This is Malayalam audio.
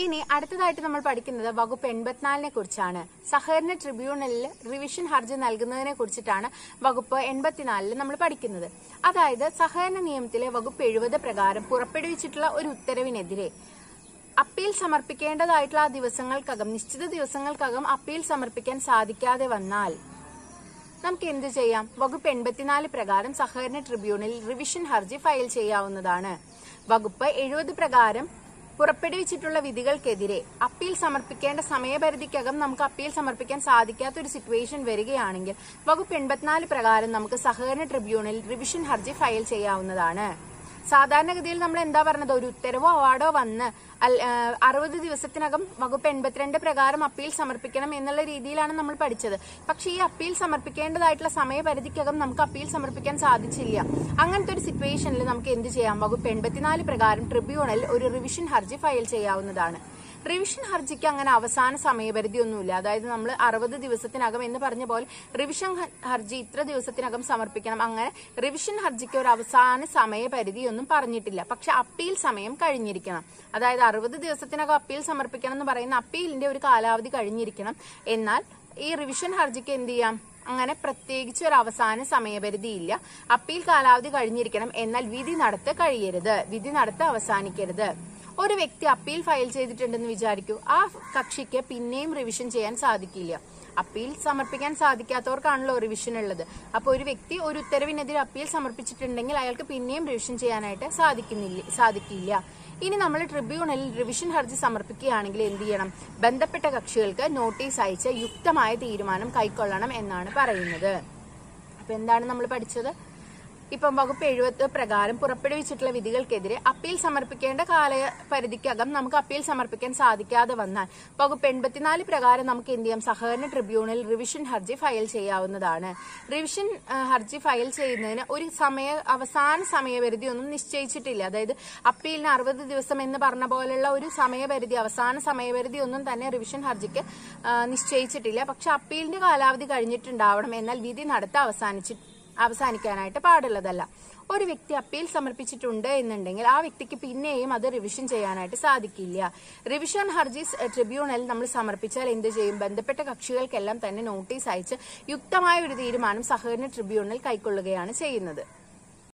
ഇനി അടുത്തതായിട്ട് നമ്മൾ പഠിക്കുന്നത് വകുപ്പ് എൺപത്തിനാലിനെ കുറിച്ചാണ് സഹകരണ ട്രിബ്യൂണലിൽ റിവിഷൻ ഹർജി നൽകുന്നതിനെ കുറിച്ചിട്ടാണ് വകുപ്പ് എൺപത്തിനാലിൽ നമ്മൾ പഠിക്കുന്നത് അതായത് സഹകരണ നിയമത്തിലെ വകുപ്പ് എഴുപത് പ്രകാരം പുറപ്പെടുവിച്ചിട്ടുള്ള ഒരു ഉത്തരവിനെതിരെ അപ്പീൽ സമർപ്പിക്കേണ്ടതായിട്ടുള്ള ആ ദിവസങ്ങൾക്കകം നിശ്ചിത ദിവസങ്ങൾക്കകം അപ്പീൽ സമർപ്പിക്കാൻ സാധിക്കാതെ വന്നാൽ നമുക്ക് എന്ത് ചെയ്യാം വകുപ്പ് എൺപത്തിനാല് പ്രകാരം സഹകരണ ട്രിബ്യൂണലിൽ റിവിഷൻ ഹർജി ഫയൽ ചെയ്യാവുന്നതാണ് വകുപ്പ് എഴുപത് പ്രകാരം പുറപ്പെടുവിച്ചിട്ടുള്ള വിധികൾക്കെതിരെ അപ്പീൽ സമർപ്പിക്കേണ്ട സമയപരിധിക്കകം നമുക്ക് അപ്പീൽ സമർപ്പിക്കാൻ സാധിക്കാത്ത ഒരു സിറ്റുവേഷൻ വരികയാണെങ്കിൽ വകുപ്പ് എൺപത്തിനാല് പ്രകാരം നമുക്ക് സഹകരണ ട്രിബ്യൂണലിൽ റിവിഷൻ ഹർജി ഫയൽ ചെയ്യാവുന്നതാണ് സാധാരണഗതിയിൽ നമ്മൾ എന്താ പറഞ്ഞത് ഒരു ഉത്തരവോ അവാർഡോ വന്ന് അൽ- ആ, അറുപത് ദിവസത്തിനകം വകുപ്പ് എൺപത്തിരണ്ട് പ്രകാരം അപ്പീൽ സമർപ്പിക്കണം എന്നുള്ള രീതിയിലാണ് നമ്മൾ പഠിച്ചത് പക്ഷേ ഈ അപ്പീൽ സമർപ്പിക്കേണ്ടതായിട്ടുള്ള സമയപരിധിക്കകം നമുക്ക് അപ്പീൽ സമർപ്പിക്കാൻ സാധിച്ചില്ല അങ്ങനത്തെ ഒരു സിറ്റുവേഷനിൽ നമുക്ക് എന്ത് ചെയ്യാം വകുപ്പ് എൺപത്തിനാല് പ്രകാരം ട്രിബ്യൂണൽ ഒരു റിവിഷൻ ഹർജി ഫയൽ ചെയ്യാവുന്നതാണ് റിവിഷൻ ഹർജിക്ക് അങ്ങനെ അവസാന സമയപരിധി ഒന്നുമില്ല അതായത് നമ്മൾ അറുപത് ദിവസത്തിനകം എന്ന് പറഞ്ഞ പോലെ റിവിഷൻ ഹ- ഹർജി ഇത്ര ദിവസത്തിനകം സമർപ്പിക്കണം അങ്ങനെ റിവിഷൻ ഹർജിക്ക് ഒരു അവസാന സമയപരിധി ഒന്നും പറഞ്ഞിട്ടില്ല പക്ഷെ അപ്പീൽ സമയം കഴിഞ്ഞിരിക്കണം അതായത് അറുപത് ദിവസത്തിനകം അപ്പീൽ സമർപ്പിക്കണം എന്ന് പറയുന്ന അപ്പീലിന്റെ ഒരു കാലാവധി കഴിഞ്ഞിരിക്കണം എന്നാൽ ഈ റിവിഷൻ ഹർജിക്ക് എന്ത് ചെയ്യാം അങ്ങനെ പ്രത്യേകിച്ച് ഒരു അവസാന സമയപരിധി ഇല്ല അപ്പീൽ കാലാവധി കഴിഞ്ഞിരിക്കണം എന്നാൽ വിധി നടത്ത് കഴിയരുത് വിധി നടത്ത് അവസാനിക്കരുത് ഒരു വ്യക്തി അപ്പീൽ ഫയൽ ചെയ്തിട്ടുണ്ടെന്ന് വിചാരിക്കൂ ആ കക്ഷിക്ക് പിന്നെയും റിവിഷൻ ചെയ്യാൻ സാധിക്കില്ല അപ്പീൽ സമർപ്പിക്കാൻ സാധിക്കാത്തവർക്കാണല്ലോ റിവിഷൻ ഉള്ളത് അപ്പോൾ ഒരു വ്യക്തി ഒരു ഉത്തരവിനെതിരെ അപ്പീൽ സമർപ്പിച്ചിട്ടുണ്ടെങ്കിൽ അയാൾക്ക് പിന്നെയും റിവിഷൻ ചെയ്യാനായിട്ട് സാധിക്കുന്നില്ല സാധിക്കില്ല ഇനി നമ്മൾ ട്രിബ്യൂണലിൽ റിവിഷൻ ഹർജി സമർപ്പിക്കുകയാണെങ്കിൽ എന്ത് ചെയ്യണം ബന്ധപ്പെട്ട കക്ഷികൾക്ക് നോട്ടീസ് അയച്ച് യുക്തമായ തീരുമാനം കൈക്കൊള്ളണം എന്നാണ് പറയുന്നത് അപ്പൊ എന്താണ് നമ്മൾ പഠിച്ചത് ഇപ്പം വകുപ്പ് എഴുപത് പ്രകാരം പുറപ്പെടുവിച്ചിട്ടുള്ള വിധികൾക്കെതിരെ അപ്പീൽ സമർപ്പിക്കേണ്ട കാലപരിധിക്കകം നമുക്ക് അപ്പീൽ സമർപ്പിക്കാൻ സാധിക്കാതെ വന്നാൽ വകുപ്പ് എൺപത്തിനാല് പ്രകാരം നമുക്ക് എന്ത് ചെയ്യാം സഹകരണ ട്രിബ്യൂണൽ റിവിഷൻ ഹർജി ഫയൽ ചെയ്യാവുന്നതാണ് റിവിഷൻ ആ, ഹർജി ഫയൽ ചെയ്യുന്നതിന് ഒരു സമയ അവസാന സമയപരിധി ഒന്നും നിശ്ചയിച്ചിട്ടില്ല അതായത് അപ്പീലിന് അറുപത് ദിവസം എന്ന് പറഞ്ഞ പോലുള്ള ഒരു സമയപരിധി അവസാന സമയപരിധി ഒന്നും തന്നെ റിവിഷൻ ഹർജിക്ക് ആ, നിശ്ചയിച്ചിട്ടില്ല പക്ഷെ അപ്പീലിന്റെ കാലാവധി കഴിഞ്ഞിട്ടുണ്ടാവണം എന്നാൽ വിധി നടത്ത അവസാനിച്ചി അവസാനിക്കാനായിട്ട് പാടുള്ളതല്ല ഒരു വ്യക്തി അപ്പീൽ സമർപ്പിച്ചിട്ടുണ്ട് എന്നുണ്ടെങ്കിൽ ആ വ്യക്തിക്ക് പിന്നെയും അത് റിവിഷൻ ചെയ്യാനായിട്ട് സാധിക്കില്ല റിവിഷൻ ഹർജി ട്രിബ്യൂണൽ നമ്മൾ സമർപ്പിച്ചാൽ എന്ത് ചെയ്യും ബന്ധപ്പെട്ട കക്ഷികൾക്കെല്ലാം തന്നെ നോട്ടീസ് അയച്ച് യുക്തമായ ഒരു തീരുമാനം സഹകരണ ട്രിബ്യൂണൽ കൈക്കൊള്ളുകയാണ് ചെയ്യുന്നത്